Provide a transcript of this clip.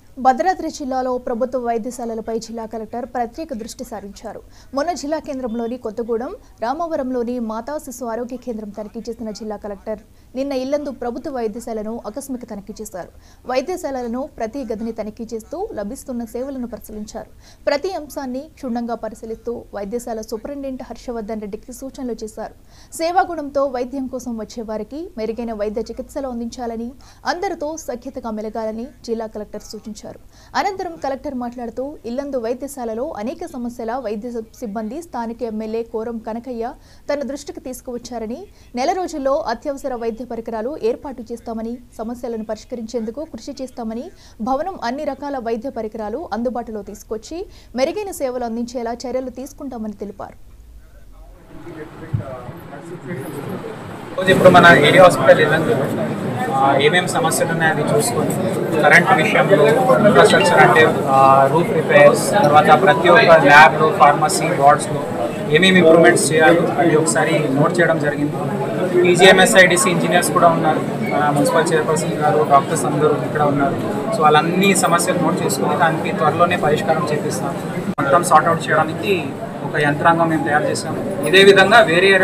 భద్రాద్రి జిల్లాలో ప్రభుత్వ వైద్యశాలలపై జిల్లా కలెక్టర్ ప్రత్యేక దృష్టి సారించారు మొన్న జిల్లా కేంద్రంలోని కొత్తగూడెం రామవరంలోని మాతా శిశు ఆరోగ్య కేంద్రం తనిఖీ చేసిన జిల్లా కలెక్టర్ నిన్న ఇల్లందు ప్రభుత్వ వైద్యశాలను ఆకస్మిక తనిఖీ చేశారు వైద్యశాలలను ప్రతి గదిని తనిఖీ చేస్తూ లభిస్తున్న సేవలను పరిశీలించారు ప్రతి అంశాన్ని క్షుణ్ణంగా పరిశీలిస్తూ వైద్యశాల సూపరింటెండెంట్ హర్షవర్ధన్ రెడ్డికి సూచనలు చేశారు సేవాగుణంతో వైద్యం కోసం వచ్చే వారికి మెరుగైన వైద్య చికిత్సలు అందించాలని అందరితో సఖ్యతగా మెలగాలని జిల్లా కలెక్టర్ సూచించారు అనంతరం కలెక్టర్ మాట్లాడుతూ ఇల్లందు వైద్యశాలలో అనేక సమస్యల వైద్య సిబ్బంది స్థానిక ఎమ్మెల్యే కోరం కనకయ్య తన దృష్టికి తీసుకువచ్చారని నెల రోజుల్లో అత్యవసర వైద్య పరికరాలు ఏర్పాటు చేస్తామని సమస్యలను పరిష్కరించేందుకు కృషి చేస్తామని భవనం అన్ని రకాల వైద్య పరికరాలు అందుబాటులో తీసుకొచ్చి మెరుగైన సేవలు అందించేలా చర్యలు తీసుకుంటామని తెలిపారు రోజు ఇప్పుడు మన ఏరియా హాస్పిటల్ వెళ్ళందు ఏమేమి సమస్యలు ఉన్నాయో అది చూసుకొని కరెంట్ విషయంలో ఇన్ఫ్రాస్ట్రక్చర్ అంటే రూఫ్ రిపేర్స్ తర్వాత ప్రతి ఒక్క ల్యాబ్లో ఫార్మసీ వార్డ్స్లో ఏమేమి ఇంప్రూవ్మెంట్స్ చేయాలో అది ఒకసారి నోట్ చేయడం జరిగింది పీజీఎంఎస్ఐడిసి ఇంజనీర్స్ కూడా ఉన్నారు మన మున్సిపల్ చైర్పర్సన్ గారు డాక్టర్స్ అందరూ ఇక్కడ ఉన్నారు సో వాళ్ళన్ని సమస్యలు నోట్ చేసుకుని దానికి త్వరలోనే పరిష్కారం చేపిస్తాం మొత్తం సార్ట్అవుట్ చేయడానికి ఒక యంత్రాంగం మేము తయారు చేసాము ఇదే విధంగా వేరే